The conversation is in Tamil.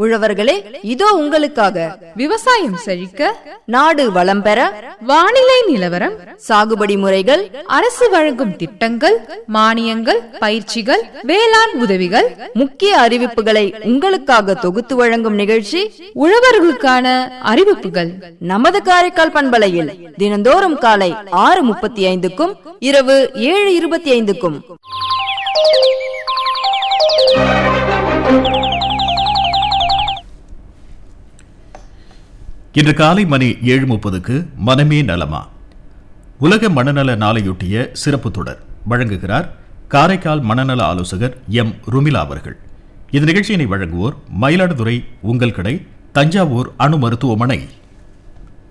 உழவர்களே இதோ உங்களுக்காக விவசாயம் செழிக்க நாடு வளம் பெற வானிலை நிலவரம் சாகுபடி முறைகள் அரசு வழங்கும் திட்டங்கள் மானியங்கள் பயிற்சிகள் வேளாண் உதவிகள் முக்கிய அறிவிப்புகளை உங்களுக்காக தொகுத்து வழங்கும் நிகழ்ச்சி உழவர்களுக்கான அறிவிப்புகள் நமது காரைக்கால் பண்பலையில் தினந்தோறும் காலை ஆறு முப்பத்தி ஐந்துக்கும் இரவு ஏழு இருபத்தி ஐந்துக்கும் இன்று காலை மணி ஏழு முப்பதுக்கு மனமே நலமா உலக மனநல நாளையொட்டிய சிறப்பு தொடர் வழங்குகிறார் காரைக்கால் மனநல ஆலோசகர் எம் ருமிலா அவர்கள் இந்த நிகழ்ச்சியினை வழங்குவோர் மயிலாடுதுறை உங்கள் கடை தஞ்சாவூர் அணு மருத்துவமனை